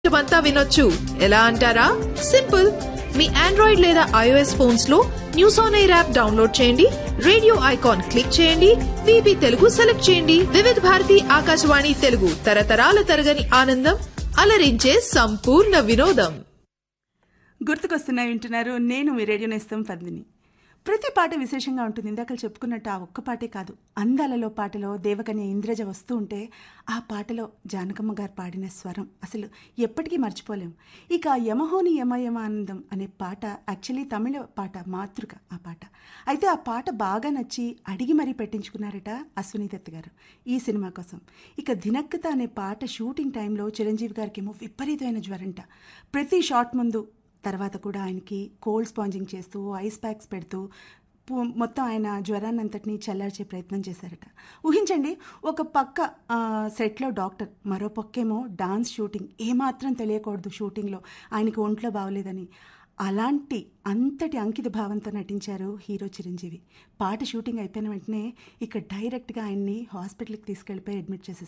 అంతా వినొచ్చు ఎలా అంటారా సింపుల్ మీ ఆండ్రాయిడ్ లేదా ఐఓఎస్ ఫోన్స్ లో news on air app download చేయండి రేడియో ఐకాన్ క్లిక్ చేయండి విబి తెలుగు సెలెక్ట్ చేయండి వివిధ భారతి ఆకాశవాణి తెలుగు తరతరాల తరగని ఆనందం అలరించే సంపూర్ణ వినోదం గుర్తుకొస్తున్నాయి వింటున్నారు నేను మీ రేడియో నేస్తం పద్మిని ప్రతి పాట విశేషంగా ఉంటుంది ఇందాక చెప్పుకున్నట్టు ఆ ఒక్క పాటే కాదు అందాలలో పాటలో దేవకన్య ఇంద్రజ వస్తూ ఉంటే ఆ పాటలో జానకమ్మ గారు పాడిన స్వరం అసలు ఎప్పటికీ మర్చిపోలేం ఇక యమహోని యమయమ ఆనందం అనే పాట యాక్చువల్లీ తమిళ పాట మాతృక ఆ పాట అయితే ఆ పాట బాగా నచ్చి అడిగి మరీ పెట్టించుకున్నారట అశ్విని దత్ గారు ఈ సినిమా కోసం ఇక దినక్కత అనే పాట షూటింగ్ టైంలో చిరంజీవి గారికి ఏమో విపరీతమైన జ్వరంట ప్రతి షాట్ ముందు తర్వాత కూడా ఆయనకి కోల్డ్ స్పాంజింగ్ చేస్తూ ఐస్ ప్యాక్స్ పెడుతూ పు- మొత్తం ఆయన జ్వరాన్ని అంతటినీ చల్లార్చే ప్రయత్నం చేశారట ఊహించండి ఒక పక్క ఆ, సెట్లో డాక్టర్ మరో పక్కేమో డాన్స్ షూటింగ్ ఏమాత్రం తెలియకూడదు షూటింగ్లో ఆయనకి ఒంట్లో బాగలేదని అలాంటి అంతటి అంకిత భావంతో నటించారు హీరో చిరంజీవి పాట షూటింగ్ అయిపోయిన వెంటనే ఇక డైరెక్ట్గా ఆయన్ని హాస్పిటల్కి తీసుకెళ్ళిపోయి అడ్మిట్ చేసేసారు